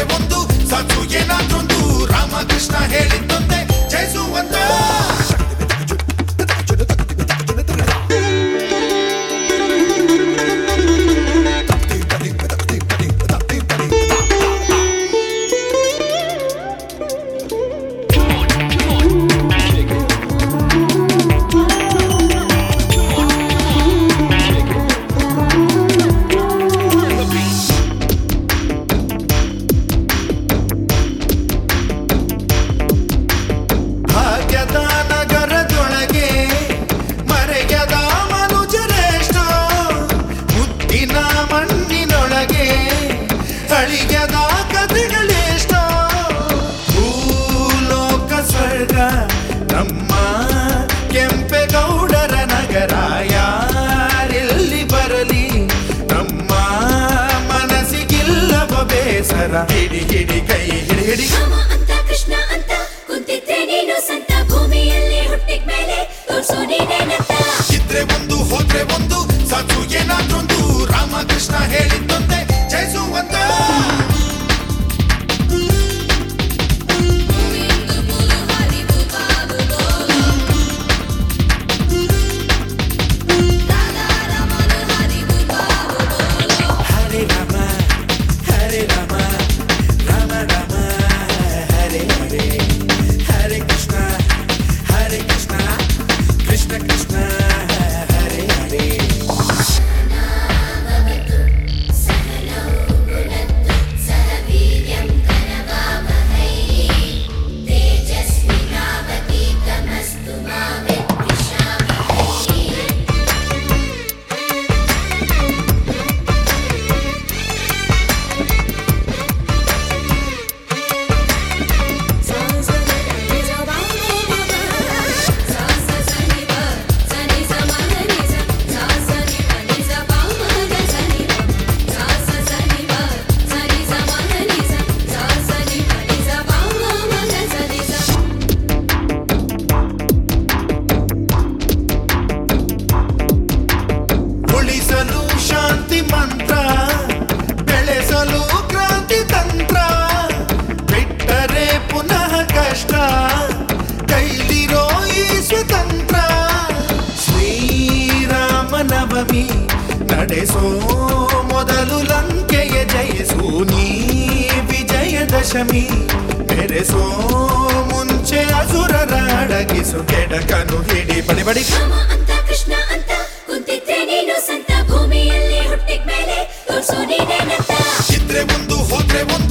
ಒಂದು ಸಾಧು ಏನಾದ್ರೊಂದು ರಾಮಕೃಷ್ಣ ಹೇಳಿದ್ದೊಂದೇ ಜಯಿಸುವಂತ ಭಾಗ್ಯದ ನಗರದೊಳಗೆ ಮರೆಯದ ಮನುಜರೆಷ್ಟೋ ಮುದ್ದಿನ ಮಣ್ಣಿನೊಳಗೆ ಅಳಿಯದ ಕಥೆಗಳೆಷ್ಟೋ ಭೂಲೋಕ ಸ್ವರ್ಗ ನಮ್ಮ ಕೆಂಪೇಗೌಡರ ನಗರ ಯಾರೆಲ್ಲಿ ಬರಲಿ ನಮ್ಮ ಮನಸ್ಸಿಗಿಲ್ಲವ ಬೇಸರ ಹಿಡಿ ಹಿಡಿ ಕೈ ಹಿಡಿ ಹಿಡಿ ರಾಮ ಅಂತ ಕೃಷ್ಣ ಅಂತ ಕುಂತಿದ್ರೆ ನೀನು ಸಂತ ಭೂಮಿಯಲ್ಲಿ ಹುಟ್ಟಿದ ಮೇಲೆ ತೋರ್ಸು ನೀನೇನಂತ ಇದ್ರೆ ಒಂದು ಹೋದ್ರೆ ಒಂದು ಸಾಧು ಏನಾದ್ರೊಂದು ರಾಮಕೃಷ್ಣ ಹೇಳಿದ್ದೊಂದೇ ಜಯಿಸುವಂತ ಹರೆ ರಾಮ ಹರೆ ರಾಮ ರಾಮ ರಾಮ ಹರೆ ಹರೆ ಹರೆ ಕೃಷ್ಣ ಹರೆ ಕೃಷ್ಣ ಕೃಷ್ಣ ಕೃಷ್ಣ ಹರೆ ಹರೆ ಉಳಿಸಲು ಶಾಂತಿ ಮಂತ್ರ ಬೆಳೆಸಲು ಕ್ರಾಂತಿ ತಂತ್ರ ಬಿಟ್ಟರೆ ಪುನಃ ಕಷ್ಟ ಕೈಲಿರೋ ಈ ಸ್ವತಂತ್ರ ಶ್ರೀರಾಮನವಮಿ ನಡೆಸೋ ಮೊದಲು ಲಂಕೆಯ ಜಯಿಸು ನೀ ವಿಜಯದಶಮಿ ಮೆರೆಸೋ ಮುಂಚೆ ಅಸುರರ ಅಡಗಿಸು ಕೆಡಕನು ಹಿಡಿ ಬಡಿ ಬಡಿ ರಾಮ ಅಂತ ಕೃಷ್ಣ ಅಂತ ಕುಂತಿದ್ರೆ ನೀನು ಸಂತ ಭೂಮಿಯಲ್ಲಿ ಹುಟ್ಟಿದ ಮೇಲೆ ತೋರ್ಸು ನೀನೇನಂತ ಇದ್ರೆ ಒಂದು ಹೋದ್ರೆ ಒಂದು